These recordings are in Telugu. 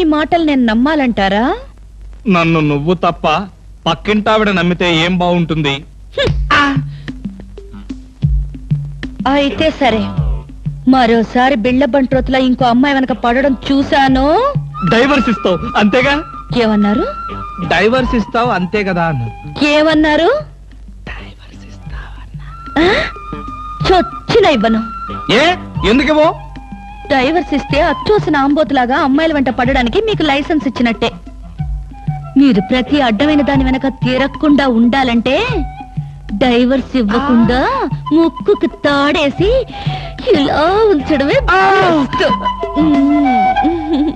మాటలు నేను నమ్మాలంటారా నన్ను నువ్వు తప్ప పక్కింటావిడ నమ్మితే ఏం బాగుంటుంది అయితే సరే మరోసారి బిళ్ళ బంట్రోతులా ఇంకో అమ్మాయి వెనక పడడం చూశాను డైవర్స్ ఇస్తావు అంతేగా ఏమన్నారు డైవర్స్ ఇస్తావు అంతే కదా అన్న ఏమన్నారు ఆ? చొచ్చిన ఇవ్వను ఏ ఎందుకేమో డైవర్స్ ఇస్తే అచ్చోసిన ఆంబోతులాగా అమ్మాయిల వెంట పడడానికి మీకు లైసెన్స్ ఇచ్చినట్టే మీరు ప్రతి అడ్డమైన దాని వెనక తిరగకుండా ఉండాలంటే డైవర్స్ ఇవ్వకుండా ముక్కుకు తాడేసి ఇలా ఉంచడమే best. మ్మ్.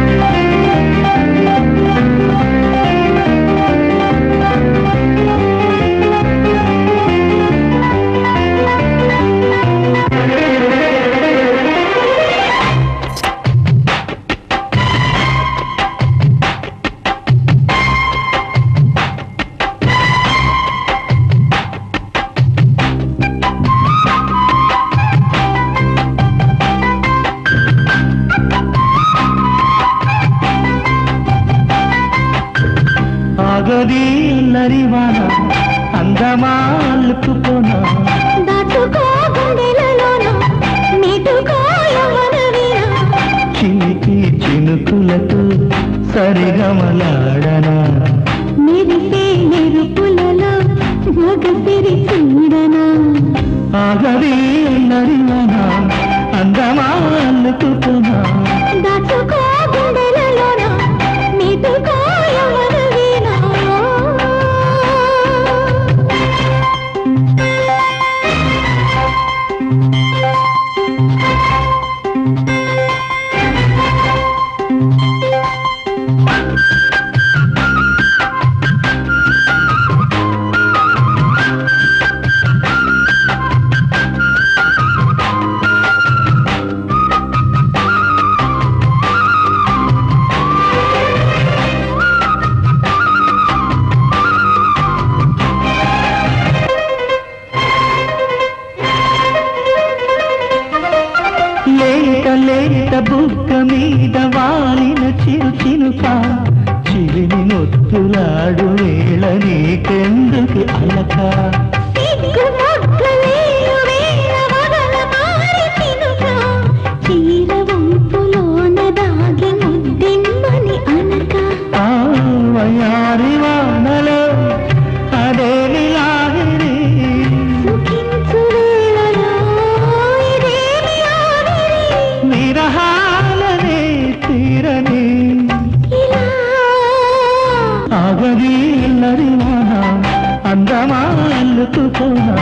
ఆగది అల్లరివాన అందమా అల్లుకుపోనా చినికి చినుకులతో సరిగమలాడనా ఆగది అల్లరివాన అందమా అల్లుకుపోనా లేత లేత బుగ్గ మీద వాలిన చిరు చినుక చిలిని నొత్తులాడు వేళ నీకెందుకు అలక ఆ వయారి వానలో అదేమి లాహిరి నిరహాలనే తీరని ఆగది ఇల్లరివాన అందమా అల్లుకుపోనా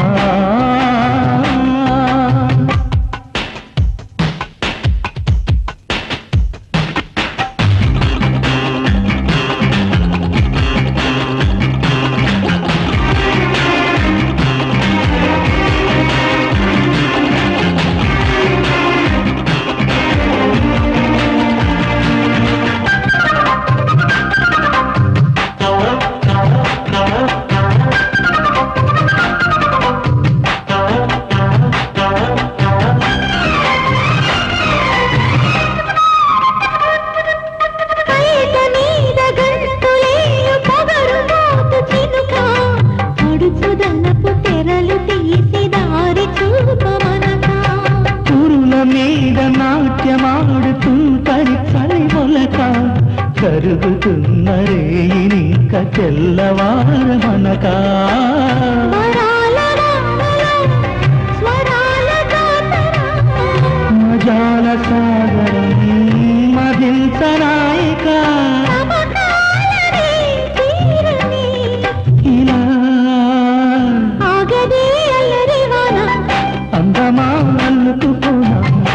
పురుల మీద నాట్యమాడుతుంటరి చలి మొలక కరుగుతున్న రేయినింక తెల్లవారమనకా మజాల సాగరం మదించనాయిక ఇలా అందమా అల్లుకుపోనా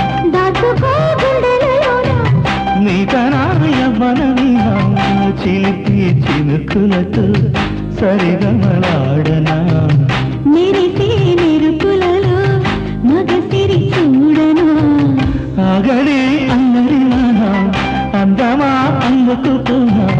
నీకనా యవ్వనమినా చిలిపి చినుకులతో సరిగమలాడనా మెరిసే మెరుపులలో మగసిరి చూడనా ఆగడే అల్లరివానా అందమా అల్లుకుపోనా